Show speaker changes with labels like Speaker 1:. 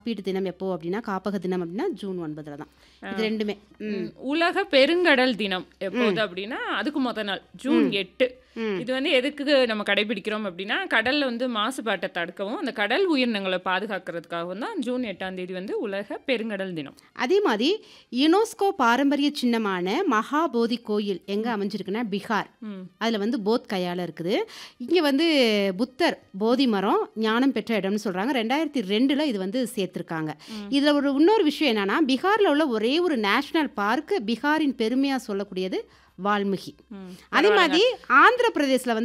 Speaker 1: காப்பீட்டு தினம் எப்போ அப்படின்னா காப்பக தினம் அப்படின்னா ஜூன் ஒன்பதுல தான் இது ரெண்டுமே ம்
Speaker 2: உலக பெருங்கடல் தினம் எப்போது அப்படின்னா அதுக்கு முத நாள் ஜூன் எட்டு
Speaker 1: ம்.
Speaker 2: இது வந்து எதுக்கு நம்ம கடைபிடிக்கிறோம் அப்படின்னா கடல்ல வந்து மாசுபாட்டை தடுக்கவும் அந்த கடல் உயிரினங்களை பாதுகாக்கிறதுக்காகவும் தான் ஜூன் எட்டாம் தேதி வந்து உலக பெருங்கடல் தினம்
Speaker 1: அதே மாதிரி யுனெஸ்கோ பாரம்பரிய சின்னமான மகாபோதி கோயில் எங்க அமைஞ்சிருக்குன்னா பீகார்
Speaker 2: ம்.
Speaker 1: அதுல வந்து போத் கயால இருக்குது இங்க வந்து புத்தர் போதி மரம் ஞானம் பெற்ற இடம்னு சொல்றாங்க ரெண்டாயிரத்தி ரெண்டுல இது வந்து சேர்த்திருக்காங்க இதுல ஒரு இன்னொரு விஷயம் என்னன்னா பீகார்ல உள்ள ஒரே ஒரு நேஷனல் பார்க் பீகாரின் பெருமையா சொல்லக்கூடியது வால்மீகி
Speaker 2: ம்.
Speaker 1: அதே மாதிரி ஆந்திர பிரதேசில் வந்து